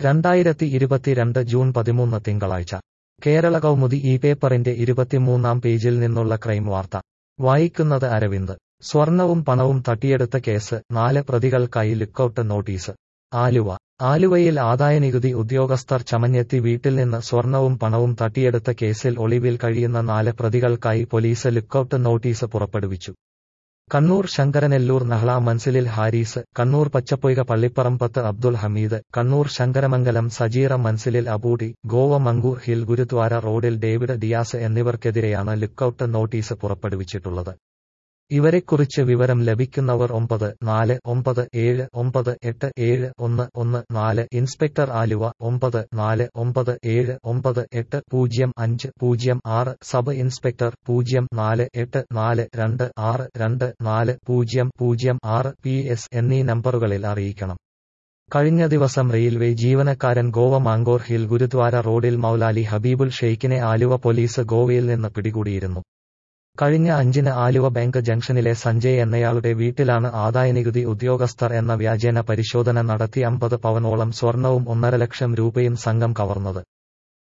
രണ്ടായിരത്തി ഇരുപത്തിരണ്ട് ജൂൺ പതിമൂന്ന് തിങ്കളാഴ്ച കേരള കൗമുദി ഈ പേപ്പറിന്റെ ഇരുപത്തിമൂന്നാം പേജിൽ നിന്നുള്ള ക്രൈം വാർത്ത വായിക്കുന്നത് അരവിന്ദ് സ്വർണവും പണവും തട്ടിയെടുത്ത കേസ് നാല് പ്രതികൾക്കായി ലുക്കൌട്ട് നോട്ടീസ് ആലുവ ആലുവയിൽ ആദായനികുതി ഉദ്യോഗസ്ഥർ ചമഞ്ഞെത്തി വീട്ടിൽ നിന്ന് സ്വർണവും പണവും തട്ടിയെടുത്ത കേസിൽ ഒളിവിൽ കഴിയുന്ന നാല് പ്രതികൾക്കായി പോലീസ് ലുക്കൌട്ട് നോട്ടീസ് പുറപ്പെടുവിച്ചു കണ്ണൂർ ശങ്കരനെല്ലൂർ നഹ്ള മൻസിലിൽ ഹാരീസ് കണ്ണൂർ പച്ചപ്പൊയ്ക പള്ളിപ്പറമ്പത്ത് അബ്ദുൽ ഹമീദ് കണ്ണൂർ ശങ്കരമംഗലം സജീറ മൻസിലിൽ അബൂടി ഗോവ മങ്കൂർ ഹിൽ ഗുരുദ്വാര റോഡിൽ ഡേവിഡ് ഡിയാസ് എന്നിവർക്കെതിരെയാണ് ലുക്കൌട്ട് നോട്ടീസ് പുറപ്പെടുവിച്ചിട്ടുള്ളത് ഇവരെക്കുറിച്ച് വിവരം ലഭിക്കുന്നവർ ഒമ്പത് നാല് ഒമ്പത് ഏഴ് ഒമ്പത് എട്ട് ഏഴ് ഒന്ന് ഒന്ന് നാല് ഇൻസ്പെക്ടർ ആലുവ ഒമ്പത് നാല് ഒമ്പത് ഏഴ് ഒമ്പത് എട്ട് പൂജ്യം അഞ്ച് പൂജ്യം ആറ് സബ് ഇൻസ്പെക്ടർ പൂജ്യം നാല് എട്ട് നാല് രണ്ട് ആറ് രണ്ട് നാല് പൂജ്യം പൂജ്യം ആറ് പി എസ് എന്നീ നമ്പറുകളിൽ അറിയിക്കണം കഴിഞ്ഞ ദിവസം റെയിൽവേ ജീവനക്കാരൻ ഗോവ മാങ്കോർ ഹിൽ ഗുരുദ്വാര റോഡിൽ മൗലാലി ഹബീബുൽ ഷെയ്ഖിനെ ആലുവ പോലീസ് ഗോവയിൽ നിന്ന് പിടികൂടിയിരുന്നു കഴിഞ്ഞ അഞ്ചിന് ആലുവ ബാങ്ക് ജംഗ്ഷനിലെ സഞ്ജയ് എന്നയാളുടെ വീട്ടിലാണ് ആദായനികുതി ഉദ്യോഗസ്ഥർ എന്ന വ്യാജേന പരിശോധന നടത്തി അമ്പത് പവനോളം സ്വർണവും ഒന്നര ലക്ഷം രൂപയും സംഘം കവർന്നത്